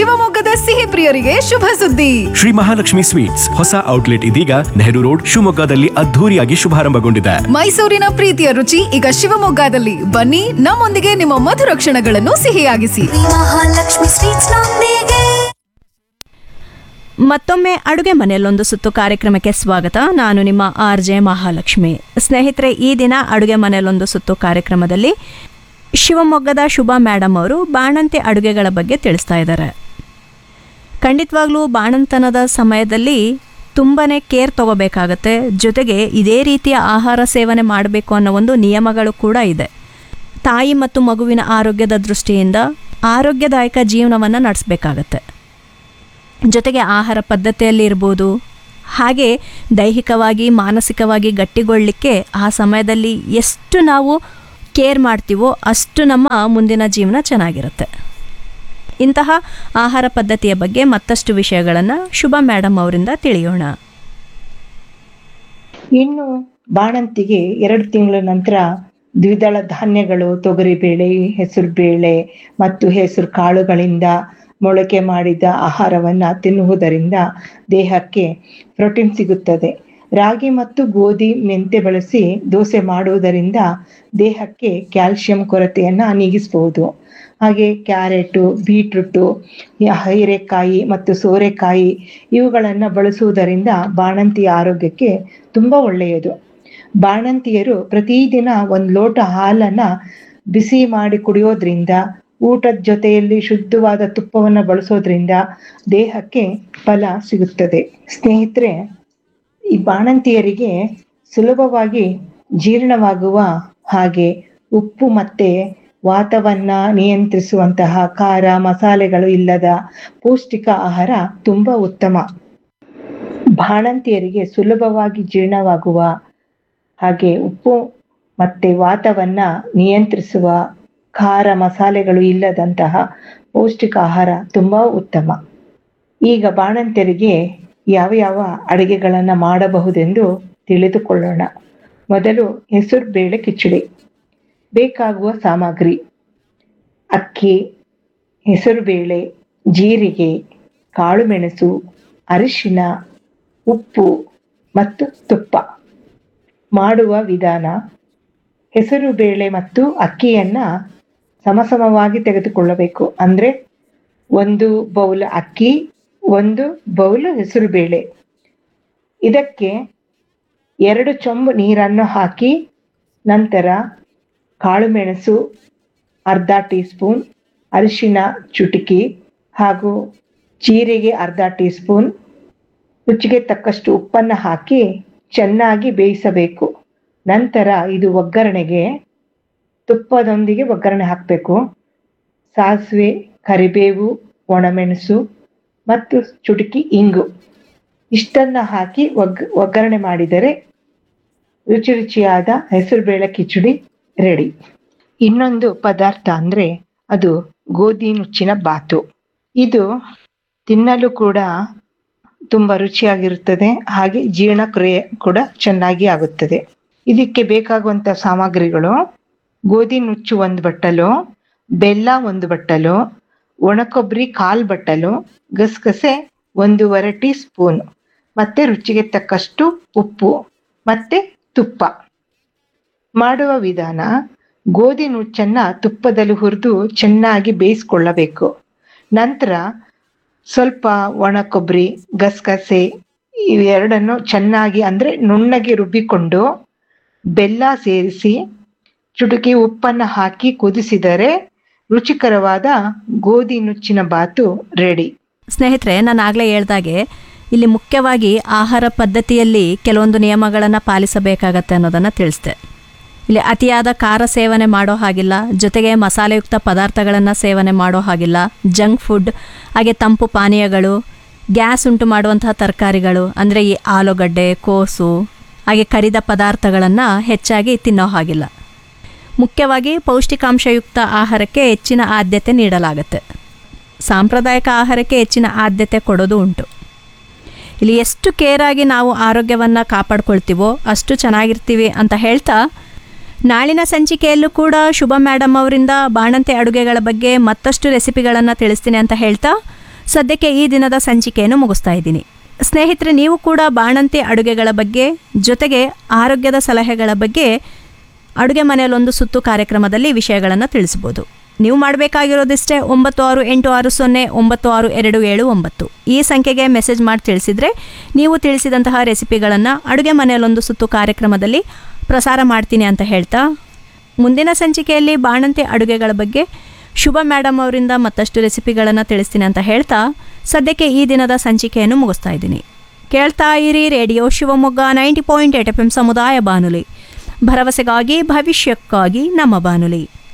ಶಿವಮೊಗ್ಗದ ಸಿಹಿ ಪ್ರಿಯರಿಗೆ ಶುಭ ಸುದ್ದಿ ಶ್ರೀ ಮಹಾಲಕ್ಷ್ಮಿ ಸ್ವೀಟ್ಸ್ ಹೊಸ ಔಟ್ಲೆಟ್ ಇದೀಗ ನೆಹರು ರೋಡ್ ಶಿವಮೊಗ್ಗದಲ್ಲಿ ಅದ್ಧೂರಿಯಾಗಿ ಶುಭಾರಂಭಗೊಂಡಿದೆ ಮೈಸೂರಿನ ಪ್ರೀತಿಯ ರುಚಿ ಈಗ ಶಿವಮೊಗ್ಗದಲ್ಲಿ ಬನ್ನಿ ನಮ್ಮೊಂದಿಗೆ ನಿಮ್ಮ ಮಧುರ ಕ್ಷಣಗಳನ್ನು ಸಿಹಿಯಾಗಿಸಿ ಮಹಾಲಕ್ಷ್ಮಿ ಸ್ವೀಟ್ಸ್ ನೊಂದಿಗೆ ಮತ್ತೊಮ್ಮೆ ಅಡುಗೆ ಮನೆಯಲ್ಲೊಂದು ಸುತ್ತು ಕಾರ್ಯಕ್ರಮಕ್ಕೆ ಸ್ವಾಗತ ನಾನು ನಿಮ್ಮ ಆರ್ ಜೆ ಮಹಾಲಕ್ಷ್ಮಿ ಸ್ನೇಹಿತರೆ ಈ ದಿನ ಅಡುಗೆ ಮನೆಯಲ್ಲೊಂದು ಸುತ್ತು ಕಾರ್ಯಕ್ರಮದಲ್ಲಿ ಶಿವಮೊಗ್ಗದ ಶುಭ ಮೇಡಮ್ ಅವರು ಬಾಣಂತಿ ಅಡುಗೆಗಳ ಬಗ್ಗೆ ತಿಳಿಸ್ತಾ ಇದ್ದಾರೆ ಖಂಡಿತವಾಗ್ಲೂ ಬಾಣಂತನದ ಸಮಯದಲ್ಲಿ ತುಂಬಾ ಕೇರ್ ತಗೋಬೇಕಾಗತ್ತೆ ಜೊತೆಗೆ ಇದೇ ರೀತಿಯ ಆಹಾರ ಸೇವನೆ ಮಾಡಬೇಕು ಅನ್ನೋ ಒಂದು ನಿಯಮಗಳು ಕೂಡ ಇದೆ ತಾಯಿ ಮತ್ತು ಮಗುವಿನ ಆರೋಗ್ಯದ ದೃಷ್ಟಿಯಿಂದ ಆರೋಗ್ಯದಾಯಕ ಜೀವನವನ್ನು ನಡೆಸಬೇಕಾಗತ್ತೆ ಜೊತೆಗೆ ಆಹಾರ ಪದ್ಧತಿಯಲ್ಲಿ ಇರ್ಬೋದು ಹಾಗೆ ದೈಹಿಕವಾಗಿ ಮಾನಸಿಕವಾಗಿ ಗಟ್ಟಿಗೊಳ್ಳಲಿಕ್ಕೆ ಆ ಸಮಯದಲ್ಲಿ ಎಷ್ಟು ನಾವು ಕೇರ್ ಮಾಡ್ತೀವೋ ಅಷ್ಟು ನಮ್ಮ ಮುಂದಿನ ಜೀವನ ಚೆನ್ನಾಗಿರುತ್ತೆ ಇಂತಹ ಆಹಾರ ಪದ್ಧತಿಯ ಬಗ್ಗೆ ಮತ್ತಷ್ಟು ವಿಷಯಗಳನ್ನು ಶುಭ ಮೇಡಮ್ ಅವರಿಂದ ತಿಳಿಯೋಣ ಇನ್ನು ಬಾಣಂತಿಗೆ ಎರಡು ತಿಂಗಳ ನಂತರ ದ್ವಿದಳ ಧಾನ್ಯಗಳು ತೊಗರಿಬೇಳೆ ಹೆಸರು ಬೇಳೆ ಮತ್ತು ಹೆಸರು ಕಾಳುಗಳಿಂದ ಮೊಳಕೆ ಮಾಡಿದ ಆಹಾರವನ್ನ ತಿನ್ನುವುದರಿಂದ ದೇಹಕ್ಕೆ ಪ್ರೋಟೀನ್ ಸಿಗುತ್ತದೆ ರಾಗಿ ಮತ್ತು ಗೋಧಿ ಮೆಂತೆ ಬಳಸಿ ದೋಸೆ ಮಾಡುವುದರಿಂದ ದೇಹಕ್ಕೆ ಕ್ಯಾಲ್ಸಿಯಂ ಕೊರತೆಯನ್ನ ನೀಗಿಸಬಹುದು ಹಾಗೆ ಕ್ಯಾರೆಟು ಬೀಟ್ರೂಟು ಹೀರೆಕಾಯಿ ಮತ್ತು ಸೋರೆಕಾಯಿ ಇವುಗಳನ್ನು ಬಳಸುವುದರಿಂದ ಬಾಣಂತಿಯ ಆರೋಗ್ಯಕ್ಕೆ ತುಂಬಾ ಒಳ್ಳೆಯದು ಬಾಣಂತಿಯರು ಪ್ರತಿದಿನ ಒಂದು ಲೋಟ ಹಾಲನ್ನ ಬಿಸಿ ಮಾಡಿ ಕುಡಿಯೋದ್ರಿಂದ ಊಟದ ಜೊತೆಯಲ್ಲಿ ಶುದ್ಧವಾದ ತುಪ್ಪವನ್ನು ಬಳಸೋದ್ರಿಂದ ದೇಹಕ್ಕೆ ಫಲ ಸಿಗುತ್ತದೆ ಸ್ನೇಹಿತರೆ ಈ ಬಾಣಂತಿಯರಿಗೆ ಸುಲಭವಾಗಿ ಜೀರ್ಣವಾಗುವ ಹಾಗೆ ಉಪ್ಪು ಮತ್ತೆ ವಾತವನ್ನ ನಿಯಂತ್ರಿಸುವಂತಹ ಖಾರ ಮಸಾಲೆಗಳು ಇಲ್ಲದ ಪೌಷ್ಟಿಕ ಆಹಾರ ತುಂಬಾ ಉತ್ತಮ ಬಾಣಂತಿಯರಿಗೆ ಸುಲಭವಾಗಿ ಜೀರ್ಣವಾಗುವ ಹಾಗೆ ಉಪ್ಪು ಮತ್ತೆ ವಾತವನ್ನ ನಿಯಂತ್ರಿಸುವ ಖಾರ ಮಸಾಲೆಗಳು ಇಲ್ಲದಂತಹ ಪೌಷ್ಟಿಕ ಆಹಾರ ತುಂಬಾ ಉತ್ತಮ ಈಗ ಬಾಣಂತಿಯರಿಗೆ ಯಾವ ಯಾವ ಅಡುಗೆಗಳನ್ನ ಮಾಡಬಹುದೆಂದು ತಿಳಿದುಕೊಳ್ಳೋಣ ಮೊದಲು ಹೆಸರು ಬೇಳೆ ಕಿಚಡಿ ಬೇಕಾಗುವ ಸಾಮಗ್ರಿ ಅಕ್ಕಿ ಹೆಸರುಬೇಳೆ ಜೀರಿಗೆ ಕಾಳುಮೆಣಸು ಅರಿಶಿನ ಉಪ್ಪು ಮತ್ತು ತುಪ್ಪ ಮಾಡುವ ವಿಧಾನ ಹೆಸರು ಬೇಳೆ ಮತ್ತು ಅಕ್ಕಿಯನ್ನ ಸಮಸಮವಾಗಿ ತೆಗೆದುಕೊಳ್ಳಬೇಕು ಅಂದ್ರೆ ಒಂದು ಬೌಲ್ ಅಕ್ಕಿ ಒಂದು ಬೌಲ್ ಹೆಸರು ಬೇಳೆ ಇದಕ್ಕೆ ಎರಡು ಚೊಂಬು ನೀರನ್ನು ಹಾಕಿ ನಂತರ ಕಾಳುಮೆಣಸು ಅರ್ಧ ಟೀ ಸ್ಪೂನ್ ಅರಿಶಿನ ಚುಟುಕಿ ಹಾಗೂ ಜೀರಿಗೆ ಅರ್ಧ ಟೀ ಸ್ಪೂನ್ ರುಚಿಗೆ ತಕ್ಕಷ್ಟು ಉಪ್ಪನ್ನು ಹಾಕಿ ಚೆನ್ನಾಗಿ ಬೇಯಿಸಬೇಕು ನಂತರ ಇದು ಒಗ್ಗರಣೆಗೆ ತುಪ್ಪದೊಂದಿಗೆ ಒಗ್ಗರಣೆ ಹಾಕಬೇಕು ಸಾಸಿವೆ ಕರಿಬೇವು ಒಣಮೆಣಸು ಮತ್ತು ಚುಟುಕಿ ಇಂಗು ಇಷ್ಟನ್ನ ಹಾಕಿ ಒಗ್ ಒಗ್ಗರಣೆ ಮಾಡಿದರೆ ರುಚಿ ರುಚಿಯಾದ ಹೆಸರುಬೇಳೆ ಕಿಚಡಿ ರೆಡಿ ಇನ್ನೊಂದು ಪದಾರ್ಥ ಅಂದ್ರೆ ಅದು ಗೋಧಿ ನುಚ್ಚಿನ ಬಾತು ಇದು ತಿನ್ನಲು ಕೂಡ ತುಂಬಾ ರುಚಿಯಾಗಿರುತ್ತದೆ ಹಾಗೆ ಜೀರ್ಣಕ್ರಿಯೆ ಕೂಡ ಚೆನ್ನಾಗಿ ಆಗುತ್ತದೆ ಇದಕ್ಕೆ ಬೇಕಾಗುವಂತ ಸಾಮಗ್ರಿಗಳು ಗೋಧಿ ನುಚ್ಚು ಒಂದು ಬಟ್ಟಲು ಬೆಲ್ಲ ಒಂದು ಬಟ್ಟಲು ಒಣಕೊಬ್ಬರಿ ಕಾಲ್ ಬಟ್ಟಲು ಗಸಗಸೆ ಒಂದೂವರೆ ಟೀ ಸ್ಪೂನ್ ಮತ್ತೆ ರುಚಿಗೆ ತಕ್ಕಷ್ಟು ಉಪ್ಪು ಮತ್ತೆ ತುಪ್ಪ ಮಾಡುವ ವಿಧಾನ ಗೋಧಿ ನುಚ್ಚನ್ನ ತುಪ್ಪದಲ್ಲಿ ಹುರಿದು ಚೆನ್ನಾಗಿ ಬೇಯಿಸ್ಕೊಳ್ಳಬೇಕು ನಂತರ ಸ್ವಲ್ಪ ಒಣ ಕೊಬ್ಬರಿ ಗಸಗಸೆ ಇವೆರಡನ್ನು ಚೆನ್ನಾಗಿ ಅಂದ್ರೆ ನುಣ್ಣಗೆ ರುಬ್ಬಿಕೊಂಡು ಬೆಲ್ಲ ಸೇರಿಸಿ ಚುಟುಕಿ ಉಪ್ಪನ್ನು ಹಾಕಿ ಕುದಿಸಿದರೆ ರುಚಿಕರವಾದ ಗೋಧಿ ನುಚ್ಚಿನ ಬಾತು ರೆಡಿ ಸ್ನೇಹಿತರೆ ನಾನು ಆಗಲೇ ಹೇಳ್ದಾಗೆ ಇಲ್ಲಿ ಮುಖ್ಯವಾಗಿ ಆಹಾರ ಪದ್ಧತಿಯಲ್ಲಿ ಕೆಲವೊಂದು ನಿಯಮಗಳನ್ನು ಪಾಲಿಸಬೇಕಾಗತ್ತೆ ಅನ್ನೋದನ್ನು ತಿಳಿಸ್ದೆ ಇಲ್ಲಿ ಅತಿಯಾದ ಖಾರ ಸೇವನೆ ಮಾಡೋ ಹಾಗಿಲ್ಲ ಜೊತೆಗೆ ಮಸಾಲೆಯುಕ್ತ ಪದಾರ್ಥಗಳನ್ನು ಸೇವನೆ ಮಾಡೋ ಹಾಗಿಲ್ಲ ಜಂಕ್ ಫುಡ್ ಹಾಗೆ ತಂಪು ಪಾನೀಯಗಳು ಗ್ಯಾಸ್ ಉಂಟು ಮಾಡುವಂತಹ ತರಕಾರಿಗಳು ಅಂದರೆ ಈ ಆಲೂಗಡ್ಡೆ ಕೋಸು ಹಾಗೆ ಕರಿದ ಪದಾರ್ಥಗಳನ್ನು ಹೆಚ್ಚಾಗಿ ತಿನ್ನೋ ಹಾಗಿಲ್ಲ ಮುಖ್ಯವಾಗಿ ಪೌಷ್ಟಿಕಾಂಶಯುಕ್ತ ಆಹಾರಕ್ಕೆ ಹೆಚ್ಚಿನ ಆದ್ಯತೆ ನೀಡಲಾಗುತ್ತೆ ಸಾಂಪ್ರದಾಯಿಕ ಆಹಾರಕ್ಕೆ ಹೆಚ್ಚಿನ ಆದ್ಯತೆ ಕೊಡೋದು ಉಂಟು ಇಲ್ಲಿ ಎಷ್ಟು ಕೇರಾಗಿ ನಾವು ಆರೋಗ್ಯವನ್ನು ಕಾಪಾಡ್ಕೊಳ್ತೀವೋ ಅಷ್ಟು ಚೆನ್ನಾಗಿರ್ತೀವಿ ಅಂತ ಹೇಳ್ತಾ ನಾಳಿನ ಸಂಚಿಕೆಯಲ್ಲೂ ಕೂಡ ಶುಭ ಮೇಡಮ್ ಅವರಿಂದ ಬಾಣಂತಿ ಅಡುಗೆಗಳ ಬಗ್ಗೆ ಮತ್ತಷ್ಟು ರೆಸಿಪಿಗಳನ್ನು ತಿಳಿಸ್ತೀನಿ ಅಂತ ಹೇಳ್ತಾ ಸದ್ಯಕ್ಕೆ ಈ ದಿನದ ಸಂಚಿಕೆಯನ್ನು ಮುಗಿಸ್ತಾ ಇದ್ದೀನಿ ಸ್ನೇಹಿತರೆ ನೀವು ಕೂಡ ಬಾಣಂತಿ ಅಡುಗೆಗಳ ಬಗ್ಗೆ ಜೊತೆಗೆ ಆರೋಗ್ಯದ ಸಲಹೆಗಳ ಬಗ್ಗೆ ಅಡುಗೆ ಮನೆಯಲ್ಲೊಂದು ಸುತ್ತು ಕಾರ್ಯಕ್ರಮದಲ್ಲಿ ವಿಷಯಗಳನ್ನು ತಿಳಿಸ್ಬೋದು ನೀವು ಮಾಡಬೇಕಾಗಿರೋದಿಷ್ಟೇ ಒಂಬತ್ತು ಆರು ಎಂಟು ಆರು ಸೊನ್ನೆ ಒಂಬತ್ತು ಆರು ಎರಡು ಏಳು ಒಂಬತ್ತು ಈ ಸಂಖ್ಯೆಗೆ ಮೆಸೇಜ್ ಮಾಡಿ ತಿಳಿಸಿದರೆ ನೀವು ತಿಳಿಸಿದಂತಹ ರೆಸಿಪಿಗಳನ್ನು ಅಡುಗೆ ಮನೆಯಲ್ಲೊಂದು ಸುತ್ತು ಕಾರ್ಯಕ್ರಮದಲ್ಲಿ ಪ್ರಸಾರ ಮಾಡ್ತೀನಿ ಅಂತ ಹೇಳ್ತಾ ಮುಂದಿನ ಸಂಚಿಕೆಯಲ್ಲಿ ಬಾಣಂತಿ ಅಡುಗೆಗಳ ಬಗ್ಗೆ ಶುಭ ಮೇಡಮ್ ಅವರಿಂದ ಮತ್ತಷ್ಟು ರೆಸಿಪಿಗಳನ್ನು ತಿಳಿಸ್ತೀನಿ ಅಂತ ಹೇಳ್ತಾ ಸದ್ಯಕ್ಕೆ ಈ ದಿನದ ಸಂಚಿಕೆಯನ್ನು ಮುಗಿಸ್ತಾ ಇದ್ದೀನಿ ಕೇಳ್ತಾ ಇರಿ radio Shivamogga ninety point eight F M ಸಮುದಾಯ ಬಾನುಲಿ ಭರವಸೆಗಾಗಿ ಭವಿಷ್ಯಕ್ಕಾಗಿ ನಮ್ಮ ಬಾನುಲಿ